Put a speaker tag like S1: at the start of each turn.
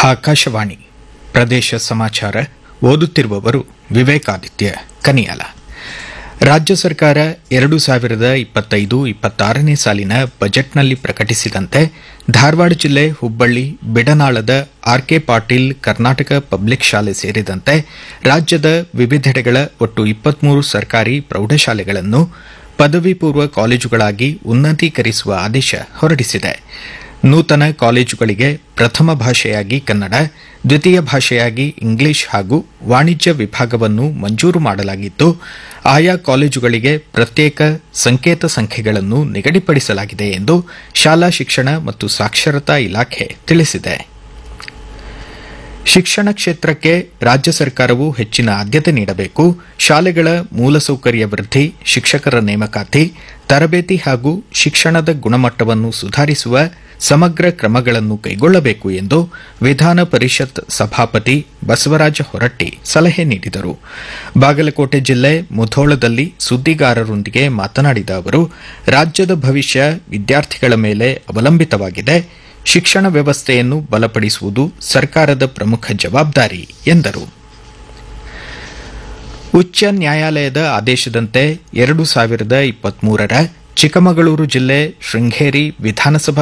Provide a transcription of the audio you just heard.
S1: ಆಕಾಶವಾಣಿ ಪ್ರದೇಶ ಸಮಾಚಾರ ಓದುತ್ತಿರುವವರು ವಿವೇಕಾದಿತ್ಯ ಕನಿಯಾಲ ರಾಜ್ಯ ಸರ್ಕಾರ ಎರಡು ಸಾವಿರದ ಇಪ್ಪತ್ತೈದು ಇಪ್ಪತ್ತಾರನೇ ಸಾಲಿನ ಬಜೆಟ್ನಲ್ಲಿ ಪ್ರಕಟಿಸಿದಂತೆ ಧಾರವಾಡ ಜಿಲ್ಲೆ ಹುಬ್ಬಳ್ಳಿ ಬಿಡನಾಳದ ಆರ್ಕೆ ಪಾಟೀಲ್ ಕರ್ನಾಟಕ ಪಬ್ಲಿಕ್ ಶಾಲೆ ಸೇರಿದಂತೆ ರಾಜ್ಯದ ವಿವಿಧೆಡೆಗಳ ಒಟ್ಟು ಇಪ್ಪತ್ಮೂರು ಸರ್ಕಾರಿ ಪ್ರೌಢಶಾಲೆಗಳನ್ನು ಪದವಿ ಪೂರ್ವ ಕಾಲೇಜುಗಳಾಗಿ ಉನ್ನತೀಕರಿಸುವ ಆದೇಶ ಹೊರಡಿಸಿದೆ ನೂತನ ಕಾಲೇಜುಗಳಿಗೆ ಪ್ರಥಮ ಭಾಷೆಯಾಗಿ ಕನ್ನಡ ದ್ವಿತೀಯ ಭಾಷೆಯಾಗಿ ಇಂಗ್ಲಿಷ್ ಹಾಗೂ ವಾಣಿಜ್ಯ ವಿಭಾಗವನ್ನು ಮಂಜೂರು ಮಾಡಲಾಗಿದ್ದು ಆಯಾ ಕಾಲೇಜುಗಳಿಗೆ ಪ್ರತ್ಯೇಕ ಸಂಕೇತ ಸಂಖ್ಯೆಗಳನ್ನು ನಿಗದಿಪಡಿಸಲಾಗಿದೆ ಎಂದು ಶಾಲಾ ಶಿಕ್ಷಣ ಮತ್ತು ಸಾಕ್ಷರತಾ ಇಲಾಖೆ ತಿಳಿಸಿದೆ ಶಿಕ್ಷಣ ಕ್ಷೇತ್ರಕ್ಕೆ ರಾಜ್ಯ ಸರ್ಕಾರವು ಹೆಚ್ಚಿನ ಆದ್ಯತೆ ನೀಡಬೇಕು ಶಾಲೆಗಳ ಮೂಲಸೌಕರ್ಯ ವೃದ್ಧಿ ಶಿಕ್ಷಕರ ನೇಮಕಾತಿ ತರಬೇತಿ ಹಾಗೂ ಶಿಕ್ಷಣದ ಗುಣಮಟ್ಟವನ್ನು ಸುಧಾರಿಸುವ ಸಮಗ್ರ ಕ್ರಮಗಳನ್ನು ಕೈಗೊಳ್ಳಬೇಕು ಎಂದು ವಿಧಾನ ಪರಿಷತ್ ಸಭಾಪತಿ ಬಸವರಾಜ ಹೊರಟ್ಟಿ ಸಲಹೆ ನೀಡಿದರು ಬಾಗಲಕೋಟೆ ಜಿಲ್ಲೆ ಮುಧೋಳದಲ್ಲಿ ಸುದ್ದಿಗಾರರೊಂದಿಗೆ ಮಾತನಾಡಿದ ಅವರು ರಾಜ್ಯದ ಭವಿಷ್ಯ ವಿದ್ಯಾರ್ಥಿಗಳ ಮೇಲೆ ಅವಲಂಬಿತವಾಗಿದೆ ಶಿಕ್ಷಣ ವ್ಯವಸ್ಥೆಯನ್ನು ಬಲಪಡಿಸುವುದು ಸರ್ಕಾರದ ಪ್ರಮುಖ ಜವಾಬ್ದಾರಿ ಎಂದರು ಉಚ್ಚ ನ್ಯಾಯಾಲಯದ ಆದೇಶದಂತೆ ಎರಡು ಸಾವಿರದ ಇಪ್ಪತ್ಮೂರರ ಚಿಕ್ಕಮಗಳೂರು ಜಿಲ್ಲೆ ಶೃಂಗೇರಿ ವಿಧಾನಸಭಾ